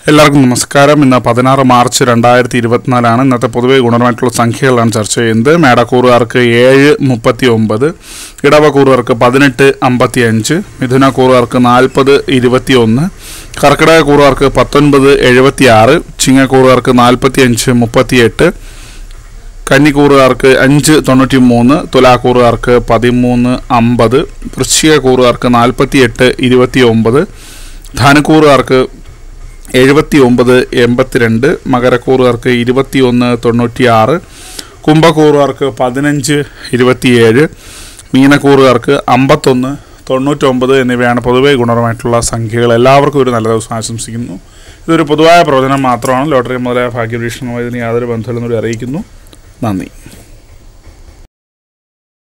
എല്ലാവർക്കും നമസ്കാരം ഇന്ന് പതിനാറ് മാർച്ച് രണ്ടായിരത്തി ഇരുപത്തിനാലാണ് ഇന്നത്തെ പൊതുവെ ഗുണപരമായിട്ടുള്ള സംഖ്യകളാണ് ചർച്ച ചെയ്യുന്നത് മേടക്കൂറുകാർക്ക് ഏഴ് മുപ്പത്തി ഒമ്പത് ഇടവക്കൂറുകാർക്ക് പതിനെട്ട് അമ്പത്തി അഞ്ച് മിഥുനക്കൂറുകാർക്ക് നാൽപ്പത് ഇരുപത്തി ഒന്ന് കർക്കിടക കൂറുകാർക്ക് പത്തൊൻപത് എഴുപത്തി ആറ് ചിങ്ങക്കൂറുകാർക്ക് നാൽപ്പത്തി അഞ്ച് മുപ്പത്തി എട്ട് കന്നിക്കൂറുകാർക്ക് അഞ്ച് തൊണ്ണൂറ്റി മൂന്ന് തുലാക്കൂറുകാർക്ക് പതിമൂന്ന് അമ്പത് വൃശ്ചിക കൂറുകാർക്ക് നാൽപ്പത്തി എട്ട് ഇരുപത്തി ഒമ്പത് ധനക്കൂറുകാർക്ക് എഴുപത്തി ഒമ്പത് എൺപത്തിരണ്ട് മകരക്കൂറുകാർക്ക് ഇരുപത്തി ഒന്ന് തൊണ്ണൂറ്റി ആറ് കുംഭക്കൂറുകാർക്ക് പതിനഞ്ച് ഇരുപത്തിയേഴ് മീനക്കൂറുകാർക്ക് അമ്പത്തൊന്ന് തൊണ്ണൂറ്റൊമ്പത് എന്നിവയാണ് പൊതുവെ ഗുണപരമായിട്ടുള്ള സംഖ്യകൾ എല്ലാവർക്കും ഒരു നല്ല ദിവസം ആശംസിക്കുന്നു ഇതൊരു പൊതുവായ പ്രവചനം മാത്രമാണ് ലോട്ടറി മുതലായ ഭാഗ്യപരീക്ഷണവുമായി ഇതിന് യാതൊരു ബന്ധമില്ലെന്നൂടി അറിയിക്കുന്നു നന്ദി